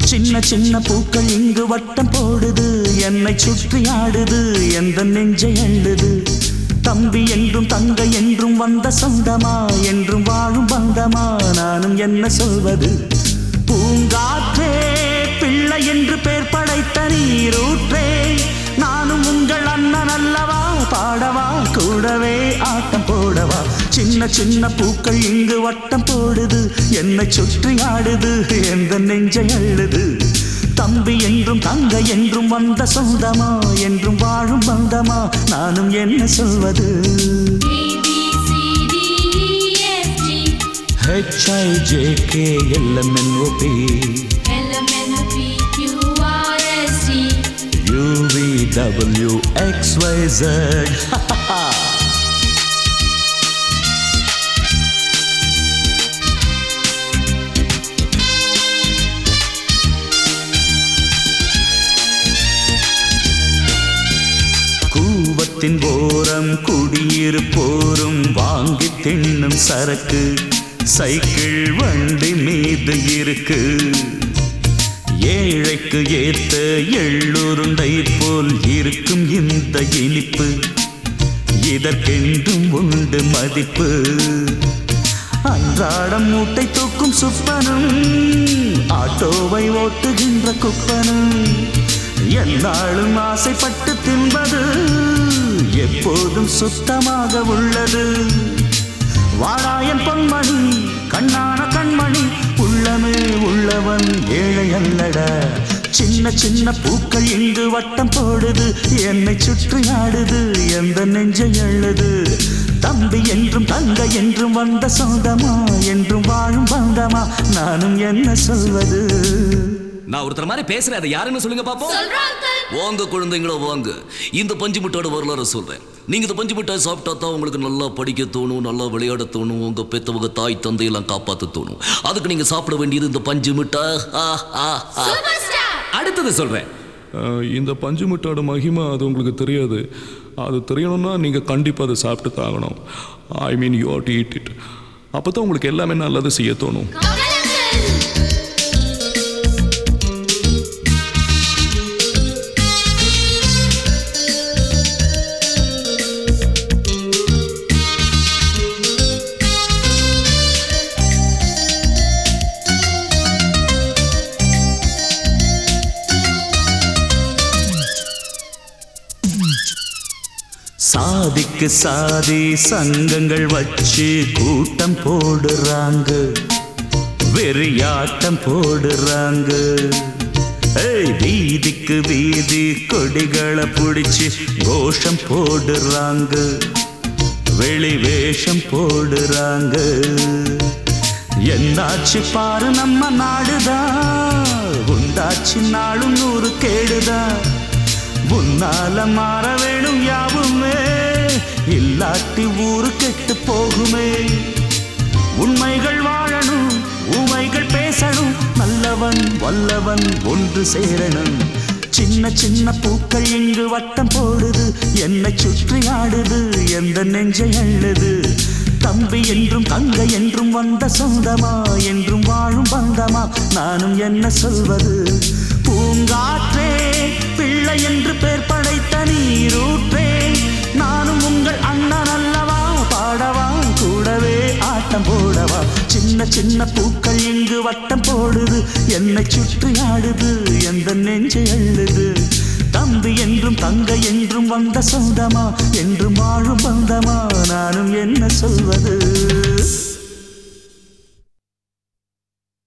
சின்ன சின்ன பூக்கள் இங்கு வட்டம் போடுது என்னை சுற்றி ஆடுது எந்த நெஞ்சை அள்ளுது தம்பி என்றும் தங்கை என்றும் வந்த சொந்தமா என்றும் வாழும் பந்தமா நானும் என்ன சொல்வது பூங்காற்றே பிள்ளை என்று பேர் படைத்த நீரூற்றே நானும் உங்கள் அண்ணன் அல்லவா பாடவா கூடவே ஆட்டம் போடவா சின்ன சின்ன பூக்கள் இங்கு வட்டம் போடுது என்னை சுற்றி ஆடுது எந்த நெஞ்சை அள்ளுது தம்பி என்றும் தங்கை என்றும் வந்த சொந்தமா என்றும் வாழும் பந்தமா நானும் என்ன சொல்வது A B C D E F G H I J K L M N O P L M N O P Q R S T U V W X கூவத்தின் ஓரம் குடியிருப்போரும் வாங்கி தின்னும் சரக்கு சைக்கிள் வண்டி மீது இருக்கு ஏழைக்கு ஏத்த எள்ளுருண்டை போல் இருக்கும் இந்த இனிப்பு இதற்கென்றும் உண்டு மதிப்பு அன்றாடம் மூட்டை தூக்கும் சுப்பனும் ஆட்டோவை ஓட்டுகின்ற குப்பனும் எந்நாளும் ஆசைப்பட்டு தின்பது எப்போதும் சுத்தமாக உள்ளது வாடாயன் பொன்மணி கண்ணான கண்மணி உள்ளமே உள்ளவன் ஏழை அல்லடா சின்ன சின்ன பூக்கள் இங்கு வட்டம் போடுது என்னை சுற்றி ஆடுது எந்த நெஞ்சை அழுது தம்பி என்றும் தங்கை என்றும் வந்த சொந்தமா என்றும் வாழும் பந்தமா நானும் என்ன சொல்வது நான் ஒருத்தர் மாதிரி பேசுறேன் அதை யாருன்னு சொல்லுங்க பாப்போம் சொல்றோம் அங்கிள் வாங்க குழந்தைங்களோ வாங்க இந்த பஞ்சு மிட்டாயோட வரலாறு சொல்றேன் நீங்க இந்த பஞ்சு மிட்டாய் சாப்பிட்டா தான் உங்களுக்கு நல்லா படிக்க தோணும் நல்லா விளையாட தோணும் உங்க பெத்தவங்க தாய் தந்தையெல்லாம் காப்பாத்த தோணும் அதுக்கு நீங்க சாப்பிட வேண்டியது இந்த பஞ்சு மிட்டாய் ஆ, ஆ, ஆ. சூப்பர் ஸ்டார் அடுத்தது சொல்றேன் அஹ், இந்த பஞ்சு மிட்டாயோட மகிமை அது உங்களுக்கு தெரியாது அது தெரியணும்னா நீங்கள் கண்டிப்பாக அதை சாப்பிட்டு தாகணும் I mean you to eat it அப்போ தான் உங்களுக்கு எல்லாமே நல்லது செய்ய தோணும் கமல் அங்கிள் சாதிக்கு சாதி சங்கங்கள் வச்சு கூட்டம் போடுறாங்க வெறியாட்டம் போடுறாங்க ஏய் வீதிக்கு வீதி கொடிகளை பிடிச்சு கோஷம் போடுறாங்க வெளி வேஷம் போடுறாங்க என்னாச்சு பாரு நம்ம நாடுதான் உண்டாச்சு நாளும் நூறு கேடுதான் முன்னால மாற வேணும் யாவுமே இல்லாட்டி ஊரு கெட்டு போகுமே உண்மைகள் வாழணும் ஊமைகள் பேசணும் நல்லவன் வல்லவன் ஒன்று சேரணும் சின்ன சின்ன பூக்கள் இங்கு வட்டம் போடுது என்னை சுற்றி ஆடுது எந்த நெஞ்சை அள்ளுது தம்பி என்றும் தங்கை என்றும் வந்த சொந்தமா என்றும் வாழும் பந்தமா நானும் என்ன சொல்வது பூங்காற்றே பிள்ளை என்று பேர் படைத்த நீரூற்றே நானும் உங்கள் அண்ணன் அல்லவா பாடவா கூடவே ஆட்டம் போடவா சின்ன சின்ன பூக்கள் இங்கு வட்டம் போடுது என்னை சுற்றி ஆடுது எந்த நெஞ்சை அள்ளுது தம்பி என்றும் தங்கை என்றும் வந்த சொந்தமா என்றும் வாழும் பந்தமா நானும் என்ன சொல்வது